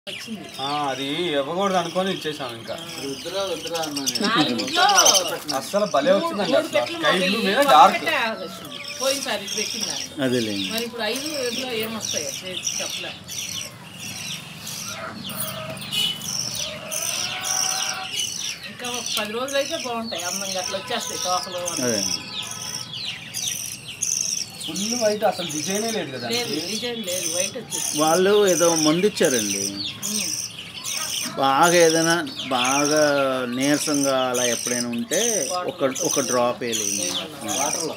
వచ్చింది ఆ, అది ఇవ్వకూడదు అనుకొని ఇచ్చేసాం ఇంకా వద్దురా వద్దురా అన్నా నేను. నా ఇంట్లో అస్సలు భలే వచ్చిందండి మూడు అసలు పెట్టలు స్కైలు మొదలు మీద ఒక డార్క్ పెట్టే వచ్చింది. పోయినసారి ఇది పెట్టిందాన్ని అదేలేండి మరి ఇప్పుడు ఐదు ఏడులో ఏమొస్తాయో రేపు చెప్పలే ఇంకా ఒక పది రోజులు అయితే బాగుంటాయి అందంగా అట్లా వచ్చేస్తాయి తోకలు అన్నీ. అదే ఫుల్ వైట్ అసలు డిజైనే లేదు కదా లేదు డిజైన్ లేదు వైట్ వచ్చేసి వాళ్ళు ఏదో మందు ఇచ్చారండి బాగా ఏదైనా బాగా నీరసంగా అలా ఎప్పుడైనా ఉంటే ఒక ఒక డ్రాప్ వేయలేదు వాటర్లో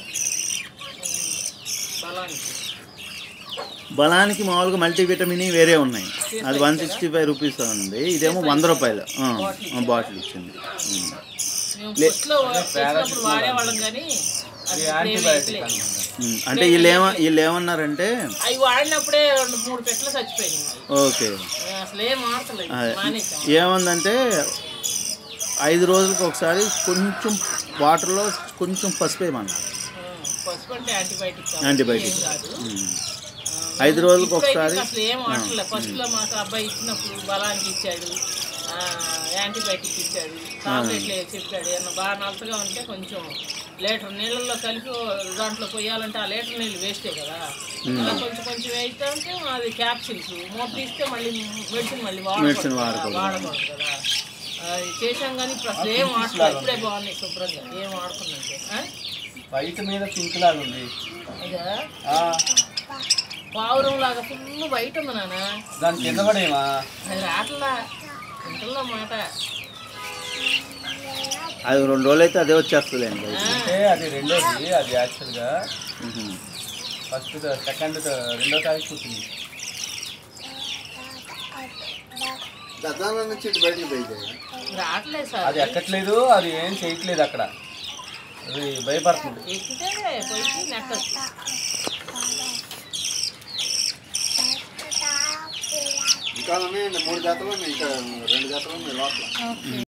బలానికి బలానికి మామూలుగా మల్టీవిటమిన్ వేరే ఉన్నాయి అది వన్ సిక్స్టీ ఫైవ్ రూపీస్ ఉంది ఇదేమో వంద రూపాయలు ఆ, ఆ, బాటిల్ ఇచ్చింది ఉమ్. మేము ఫస్ట్లో చేసినప్పుడు వాడేవాళ్ళం కానీ అది ఇది ఇప్పుడు ఏమీ యాంటీబయాటిక్ వేయట్లేదు. అనమాట ఉమ్. అంటే వీళ్ళు ఏమ వీళ్ళు ఏమన్నారంటే అవి వాడినప్పుడే రెండు మూడు పెట్టలు చచ్చిపోయినాయి మరి. ఓకే మేము అసలు ఏం ఆడతలేదు అదే. మానేసాం ఏముందంటే ఐదు రోజులకు ఒకసారి కొంచెం వాటర్లో కొంచెం పసుపు వేయమన్నారు ఆ, పసుపు అంటే యాంటీబయాటిక్ కాబట్టి యాంటీబయాటిక్ ఏం కాదు ఉమ్. ఆ, ఐదు రోజులకు ఇప్పుడైతే ఒకసారి అసలు ఏం ఆడలేదు ఫస్ట్లో మాకు అబ్బాయి ఇచ్చినప్పుడు బలానికి ఇచ్చాడు ఆ, యాంటీబయాటిక్ ఇచ్చాడు టాబ్లెట్లు చెప్పాడు ఏమన్నా బాగా నలసగా ఉంటే కొంచెం లీటర్ నీళ్ళల్లో కలిపి దాంట్లో పోయాలంటే ఆ లీటర్ నీళ్ళు వేస్టే కదా అలా కొంచెం కొంచెం వేస్తే ఉంటే అది క్యాప్సిల్స్ మూత తీస్తే మళ్ళీ మెడిసిన్ మళ్ళీ Medicine వాడకూడదు కదా, వాడకూడదు. వాడకూడదు కదా అది చేశాం కానీ ఇప్పుడు అసలు ఏం ఆడలేదు ఇప్పుడే బాగున్నాయి శుభ్రంగా ఏం ఆడుకున్నట్టే ఆ? వైట్ మీద పింక్ లాగా ఉంది అదా ఆ, పావురం లాగా ఫుల్ బయట ఉంది నాన్న దాని కింద పడేమా అది రాట్లా ఇంట్లో మాట అది రెండు రోజులు అయితే అదే వచ్చేస్తుందండి అంటే అది రెండోది అది యాక్చువల్గా ఫస్ట్ సెకండ్ రెండో తారీఖు పుట్టింది గతాల నుంచి ఇటు బయటికి పోయితే రావట్లేదు సార్ అది ఎక్కట్లేదు అది ఏం చేయట్లేదు అక్కడ అది భయపడుతుంది ఎక్కితే పోయి నెట్టచ్చు ఇంకా ఉన్నాయండి మూడు జతలు ఉన్నాయి ఇంకా రెండు జతలు ఉన్నాయి లోపల